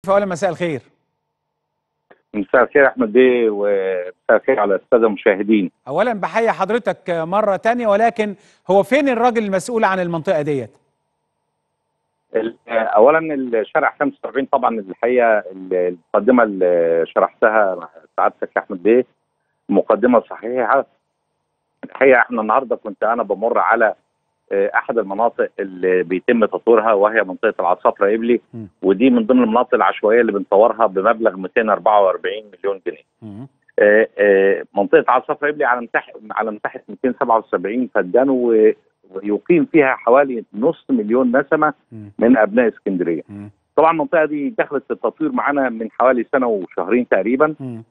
لطفي اولا مساء الخير مساء الخير يا احمد بيه ومساء الخير على الساده المشاهدين اولا بحيي حضرتك مره تانية ولكن هو فين الراجل المسؤول عن المنطقه ديت ال- اولا الشارع 45 طبعا الحقيقه المقدمه اللي شرحتها سعادتك يا احمد بيه مقدمه صحيحه الحقيقه احنا النهارده كنت انا بمر على آه، احد المناطق اللي بيتم تطويرها وهي منطقه العصافره ابلي م. ودي من ضمن المناطق العشوائيه اللي بنطورها بمبلغ 244 مليون جنيه مم. آه، آه، منطقه عصافره ابلي على مساحه على مساحه 277 فدان و- ويقيم فيها حوالي نص مليون نسمه مم. من ابناء اسكندريه. مم. طبعا المنطقه دي دخلت في التطوير معانا من حوالي سنه وشهرين تقريبا مم.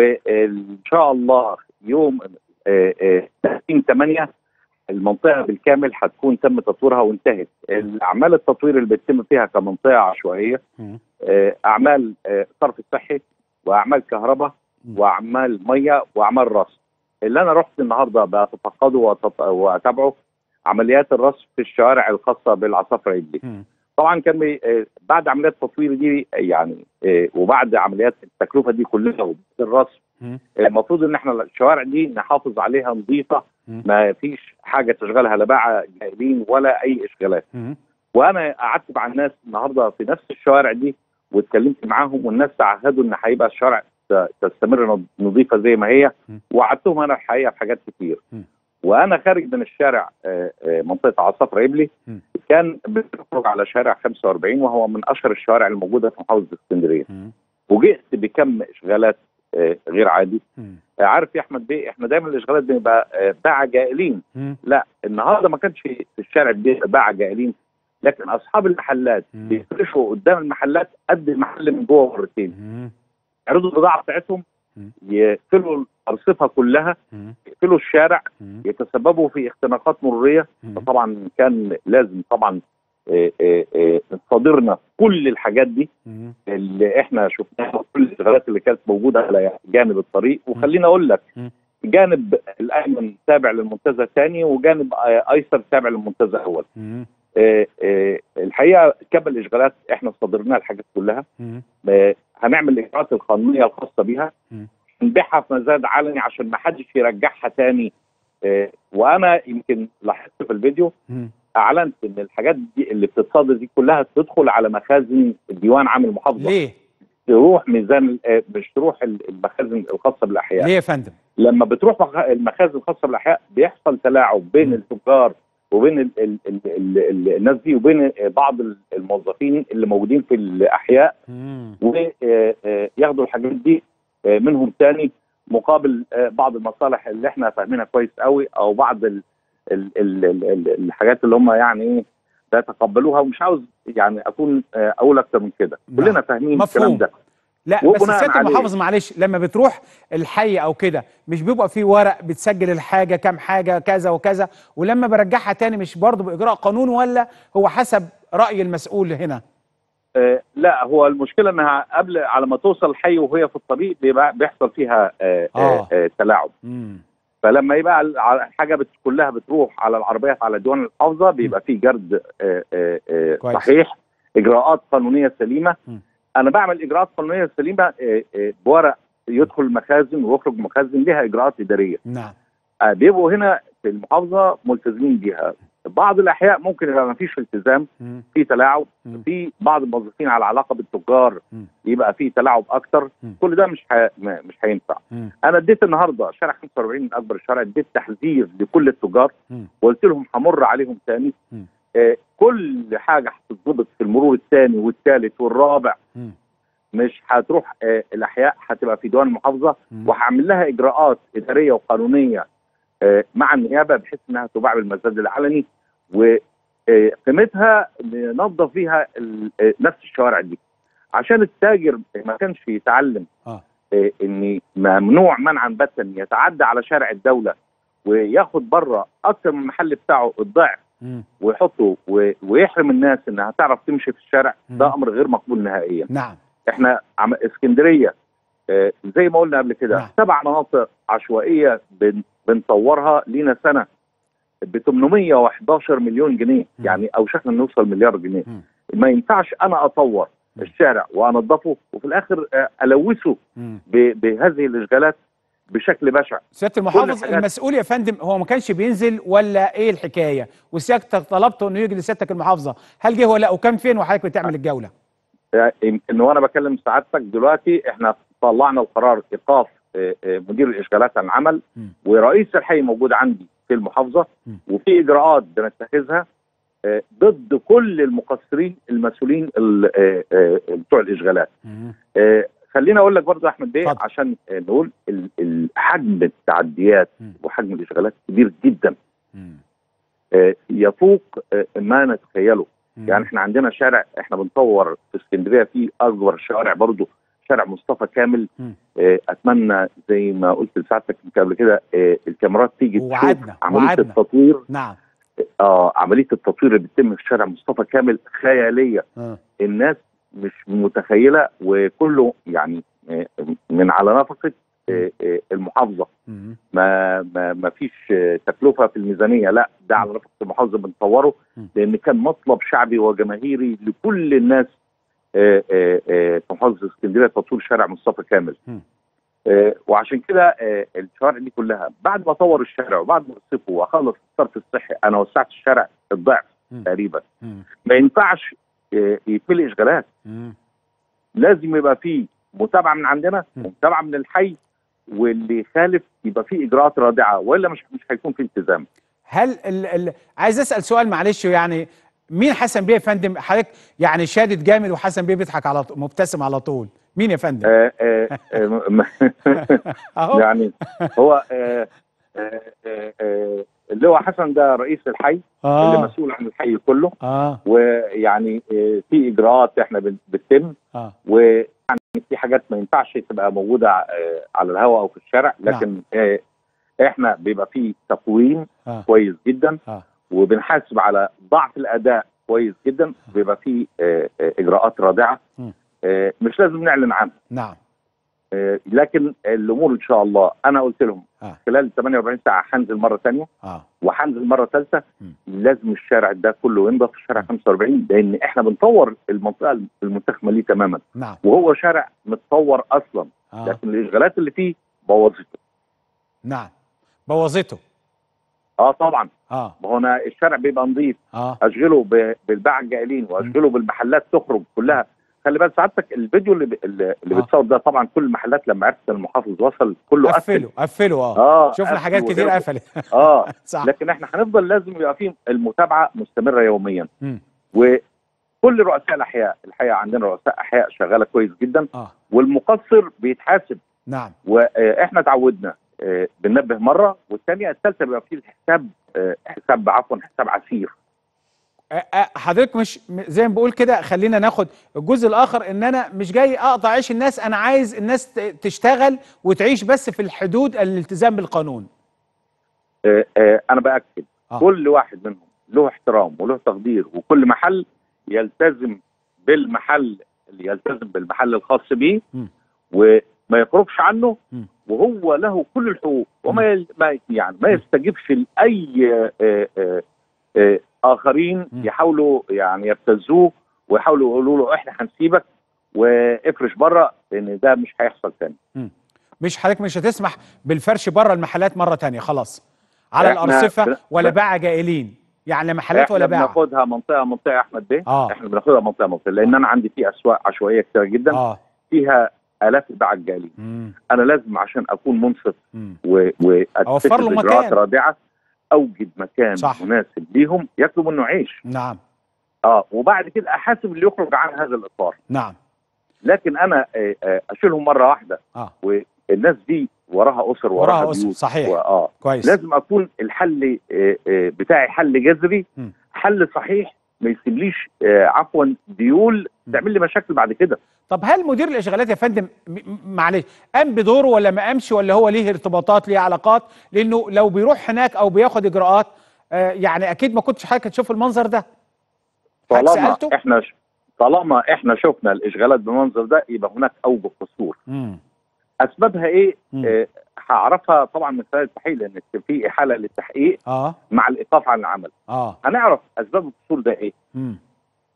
وان شاء الله يوم آه، آه، 30 8 المنطقه بالكامل هتكون تم تطويرها وانتهت. الاعمال التطوير اللي بتتم فيها كمنطقه عشوائيه مم. آه، اعمال آه، صرف صحي واعمال كهرباء مم. واعمال ميه واعمال رصف اللي انا رحت النهارده بتفقده وأتط- واتابعه عمليات الرصف في الشوارع الخاصه بالعصافره ابلي مم. طبعا كان بي- آه، بعد عمليات التطوير دي يعني آه، وبعد عمليات التكلفه دي كلها وبعد الرصف مم. آه، المفروض ان احنا الشوارع دي نحافظ عليها نظيفه مم. ما فيش حاجه تشغلها لا باعة جائلين ولا اي اشغالات مم. وانا قعدت مع الناس النهارده في نفس الشوارع دي واتكلمت معاهم والناس تعهدوا ان هيبقى الشوارع ت- تستمر نض- نظيفه زي ما هي م. وعدتهم انا الحقيقه في حاجات كتير م. وانا خارج من الشارع آه، آه، منطقه عصافره ابلي م. كان بنخرج على شارع 45 وهو من اشهر الشوارع الموجوده في محافظه اسكندريه مم. فوجئت بكم اشغالات آه، غير عادي مم. آه، عارف يا احمد بيه احنا دايما الاشغالات بنبقى آه، باعة جائلين مم. لا النهارده ما كانش في الشارع بي- باعة جائلين لكن اصحاب المحلات مم. بيفرشوا قدام المحلات قد المحل من جوه مرتين مم. يعرضوا البضاعه بتاعتهم مم. يقفلوا الارصفه كلها مم. يقفلوا الشارع مم. يتسببوا في اختناقات مروريه مم. فطبعا كان لازم طبعا آه، آه، آه، تصادرنا كل الحاجات دي مم. اللي احنا شفناها كل الاشغالات اللي كانت موجوده على جانب الطريق وخليني اقول لك مم. جانب الايمن تابع للمنتزه الثاني وجانب آه، ايسر تابع للمنتزه الاول مم. آه، آه، الحقيقه كم الاشغالات احنا صادرنا الحاجات كلها مم. آه، هنعمل الاجراءات القانونيه الخاصه بيها مم. نبيعها في مزاد علني عشان ما حدش يرجعها تاني آه، وانا يمكن لاحظت في الفيديو مم. اعلنت ان الحاجات دي اللي بتتصادر دي كلها تدخل على مخازن ديوان عام المحافظه ليه؟ تروح ميزان آه، مش تروح المخازن الخاصه بالاحياء ليه يا فندم؟ لما بتروح مخ- المخازن الخاصه بالاحياء بيحصل تلاعب بين م. التجار وبين ال ال ال ال ال الناس دي وبين بعض الموظفين اللي موجودين في الاحياء مم. وياخدوا الحاجات دي آه، منهم تاني مقابل آه، بعض المصالح اللي احنا فاهمينها كويس قوي او بعض ال ال ال ال ال الحاجات اللي هم يعني ايه لا يتقبلوها ومش عاوز يعني اكون آه، اقول اكتر من كده نعم. كلنا فاهمين مفهوم. الكلام ده لا بس وبناء سياده عليه- المحافظ معلش لما بتروح الحي او كده مش بيبقى فيه ورق بتسجل الحاجه كام حاجه كذا وكذا ولما برجعها تاني مش برضه باجراء قانون ولا هو حسب راي المسؤول هنا آه، لا هو المشكله انها قبل على ما توصل الحي وهي في الطريق بيبقى بيحصل فيها آه آه. آه. آه تلاعب مم. فلما يبقى ال- ع- الحاجه بت كلها بتروح على العربيات على ديوان المحافظه بيبقى في جرد آه آه آه كويس. صحيح اجراءات قانونيه سليمه م. انا بعمل اجراءات قانونيه سليمه آه آه بورق يدخل المخازن ويخرج مخازن ليها اجراءات اداريه نعم آه بيبقوا هنا في المحافظه ملتزمين بيها بعض الاحياء ممكن يبقى ما فيش التزام مم. في تلاعب مم. في بعض الموظفين على علاقه بالتجار مم. يبقى في تلاعب اكتر مم. كل ده مش ح... م- مش هينفع مم. انا اديت النهارده شارع 45 من اكبر الشوارع اديت تحذير لكل التجار مم. وقلت لهم همر عليهم تاني مم. آه كل حاجه هتتظبط في المرور الثاني والثالث والرابع مم. مش هتروح آه الاحياء هتبقى في ديوان المحافظه مم. وهعمل لها اجراءات اداريه وقانونيه آه مع النيابه بحيث انها تباع بالمزاد العلني وقيمتها ننظف فيها ال- آه، نفس الشوارع دي عشان التاجر ما كانش يتعلم اه آه، ان ممنوع منعا باتا يتعدى على شارع الدوله وياخد بره اكثر من المحل بتاعه الضعف مم. ويحطه و- ويحرم الناس انها تعرف تمشي في الشارع ده مم. امر غير مقبول نهائيا نعم احنا عم اسكندريه آه، زي ما قلنا قبل كده نعم. سبع مناطق عشوائيه بن بنطورها لينا سنه ب 811 مليون جنيه مم. يعني اوشكنا نوصل مليار جنيه مم. ما ينفعش انا اطور الشارع وانظفه وفي الاخر آه، الوثه مم. ب- بهذه الاشغالات بشكل بشع سياده المحافظ الحاجات- المسؤول يا فندم هو ما كانش بينزل ولا ايه الحكايه وسيادتك طلبته انه يجي لسيادتك المحافظه هل جه ولا لا وكان فين وحضرتك بتعمل الجوله آه، يمكن وانا بكلم سعادتك دلوقتي احنا طلعنا القرار ايقاف آه، آه، مدير الاشغالات عن العمل مم. ورئيس الحي موجود عندي في المحافظه مم. وفي اجراءات بنتخذها آه، ضد كل المقصرين المسؤولين ال- آه، آه، بتوع الاشغالات آه، خليني اقول لك برضه يا احمد بيه اتفضل. عشان آه، نقول ال- ال- حجم التعديات مم. وحجم الاشغالات كبير جدا مم. آه، يفوق آه، ما نتخيله مم. يعني احنا عندنا شارع احنا بنطور في اسكندريه في اكبر الشوارع برضه شارع مصطفى كامل مم. آه، اتمنى زي ما قلت لسعادتك يمكن قبل كده آه، الكاميرات تيجي تشوف وعدنا- عمليه وعدنا. التطوير نعم اه عمليه التطوير اللي بتتم في شارع مصطفى كامل خياليه آه. الناس مش متخيله وكله يعني آه، من على نفقه آه، آه، المحافظه مم. ما ما ما فيش آه، تكلفه في الميزانيه لا ده على نفقه المحافظه بنطوره م. لان كان مطلب شعبي وجماهيري لكل الناس آه، آه، آه، في محافظه اسكندريه تطوير شارع مصطفى كامل م. آه، وعشان كده آه، الشوارع دي كلها بعد ما اطور الشارع وبعد ما اصرفه واخلص الصرف الصحي انا وسعت الشارع الضعف م. تقريبا مم. ما ينفعش آه، يتملي اشغالات مم. لازم يبقى فيه متابعه من عندنا م. ومتابعه من الحي واللي يخالف يبقى فيه اجراءات رادعه والا مش مش هيكون في التزام هل ال ال عايز اسال سؤال معلش يعني مين حسن بيه يا فندم حضرتك يعني شادد جامد وحسن بيه بيضحك على طول مبتسم على طول مين يا فندم آه آه آه م- اهو يعني هو آه آه آه آه اللي هو حسن ده رئيس الحي اللي اه مسؤول عن الحي كله اه ويعني آه في اجراءات احنا بن- بتتم اه ويعني في حاجات ما ينفعش تبقى موجوده آه على الهواء او في الشارع لكن آه احنا بيبقى فيه تقويم اه كويس جدا اه وبنحاسب على ضعف الاداء كويس جدا بيبقى فيه آه، آه، اجراءات رادعه م. آه، مش لازم نعلن عنها نعم آه، لكن الامور ان شاء الله انا قلت لهم اه خلال 48 ساعه هنزل مره ثانيه اه وهنزل مره ثالثه م. لازم الشارع ده كله ينضف الشارع 45 لان احنا بنطور المنطقه المنتخبه ليه تماما نعم وهو شارع متطور اصلا اه لكن الاشغالات اللي فيه بوظته نعم بوظته اه طبعا اه ما هو انا الشارع بيبقى نظيف اه اشغله ب- بالباعة الجائلين واشغله بالمحلات تخرج كلها خلي بالك سعادتك الفيديو اللي ب- اللي آه. بتصور ده طبعا كل المحلات لما عرفت إن المحافظ وصل كله قفل قفلوا قفلوا اه اه شفنا قفل حاجات كتير وغيره. قفلت اه صح لكن احنا هنفضل لازم يبقى في المتابعه مستمره يوميا مم. وكل رؤساء الاحياء الحقيقه عندنا رؤساء احياء شغاله كويس جدا اه والمقصر بيتحاسب نعم واحنا اتعودنا آه، بننبه مره والثانيه الثالثه بيبقى فيه الحساب آه، حساب عفوا حساب عسير آه، آه، حضرتك مش م- زي ما بقول كده خلينا ناخد الجزء الاخر ان انا مش جاي اقطع عيش الناس انا عايز الناس ت- تشتغل وتعيش بس في الحدود الالتزام بالقانون آه، آه، انا باكد آه. كل واحد منهم له احترام وله تقدير وكل محل يلتزم بالمحل اللي يلتزم بالمحل الخاص بيه مم. وما يخرجش عنه مم. وهو له كل الحقوق وما يل... ما يعني ما مم. يستجيبش لاي آه، آه، آه، اخرين مم. يحاولوا يعني يبتزوه ويحاولوا يقولوا له احنا هنسيبك وافرش بره لان ده مش هيحصل تاني مش حضرتك مش هتسمح بالفرش بره المحلات مره تانية خلاص على إحنا الارصفه بن- ولا بن- باعة جائلين يعني لا محلات احنا ولا باعة بناخدها منطقه منطقه يا احمد بيه اه احنا بناخدها منطقه منطقه لان انا عندي في اسواق عشوائيه كتير جدا اه فيها الاف الباعة الجالين مم. انا لازم عشان اكون منصف مم. و- أوفر له واتخذ اجراءات مكان. رادعه اوجد مكان صح. مناسب ليهم ياكلوا منه عيش نعم اه وبعد كده احاسب اللي يخرج عن هذا الاطار نعم لكن انا آه، آه، اشيلهم مره واحده اه والناس دي وراها اسر وراها وراها أسر، بيوت صحيح. واه كويس لازم اكون الحل آه، آه، بتاعي حل جذري مم. حل صحيح ما يسيبليش آه، عفوا ديول مم. تعمل لي مشاكل بعد كده طب هل مدير الاشغالات يا فندم م- م- معلش قام بدوره ولا ما قامش ولا هو ليه ارتباطات ليه علاقات لانه لو بيروح هناك او بياخد اجراءات آه يعني اكيد ما كنتش حضرتك تشوف المنظر ده حضرتك طالما سالته احنا ش... طالما احنا شفنا الاشغالات بالمنظر ده يبقى هناك اوجه قصور مم. اسبابها ايه مم. آه، هعرفها طبعا من خلال التحقيق لان في احاله للتحقيق اه مع الايقاف عن العمل اه هنعرف اسباب القصور ده ايه مم.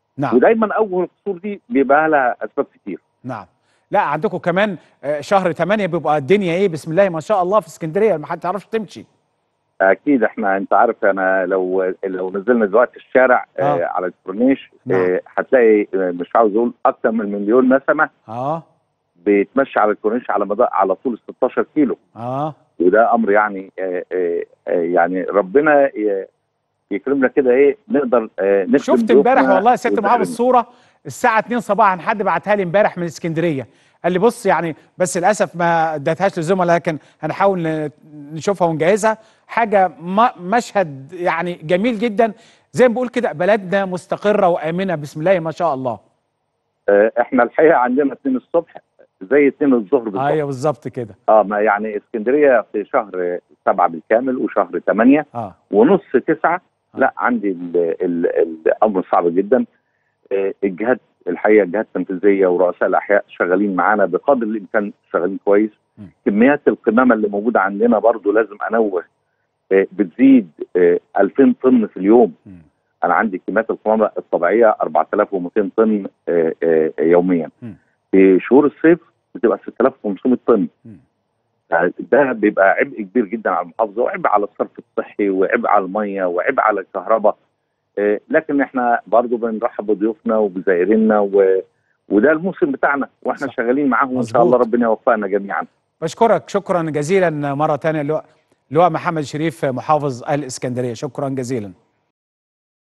نعم ودايما اول الفصول دي بيبقى لها اسباب كتير نعم لا عندكم كمان آه، شهر 8 بيبقى الدنيا ايه بسم الله ما شاء الله في اسكندريه ما حد تعرفش تمشي اكيد احنا انت عارف انا لو لو نزلنا دلوقتي الشارع آه. آه. على الكورنيش نعم. آه هتلاقي آه، مش عاوز اقول اكتر من مليون نسمه اه بيتمشى على الكورنيش على مدار على طول 16 كيلو اه وده امر يعني آه آه آه، يعني ربنا ي- يكرمنا كده ايه نقدر آه نخدم شفت امبارح ضيوفنا والله يا سياده وزائرنا. محافظ صوره الساعه 2 صباحا حد بعتها لي امبارح من اسكندريه قال لي بص يعني بس للاسف ما اديتهاش للزملاء لكن هنحاول ن- نشوفها ونجهزها حاجه ما مشهد يعني جميل جدا زي ما بقول كده بلدنا مستقره وامنه بسم الله ما شاء الله آه احنا الحقيقه عندنا 2 الصبح زي 2 الظهر بالظبط ايوه بالظبط كده اه ما يعني اسكندريه في شهر سبعة بالكامل وشهر ثمانية اه ونص تسعة لا عندي ال ال الامر صعب جدا آه، الجهات الحقيقه الجهات التنفيذيه ورؤساء الاحياء شغالين معانا بقدر الامكان شغالين كويس م. كميات القمامه اللي موجوده عندنا برضو لازم انوه آه، بتزيد آه، 2000 طن في اليوم مم. انا عندي كميات القمامه الطبيعيه 4200 طن آه، آه، يوميا م. في شهور الصيف بتبقى 6500 طن مم. ده بيبقى عبء كبير جدا على المحافظه وعبء على الصرف الصحي وعبء على الميه وعبء على الكهرباء آه، لكن احنا برضو بنرحب بضيوفنا وبزائرينا و... وده الموسم بتاعنا واحنا صح. شغالين معاهم وان شاء مظبوط. الله ربنا يوفقنا جميعا بشكرك شكرا جزيلا مره ثانيه اللواء اللواء محمد شريف محافظ الاسكندريه شكرا جزيلا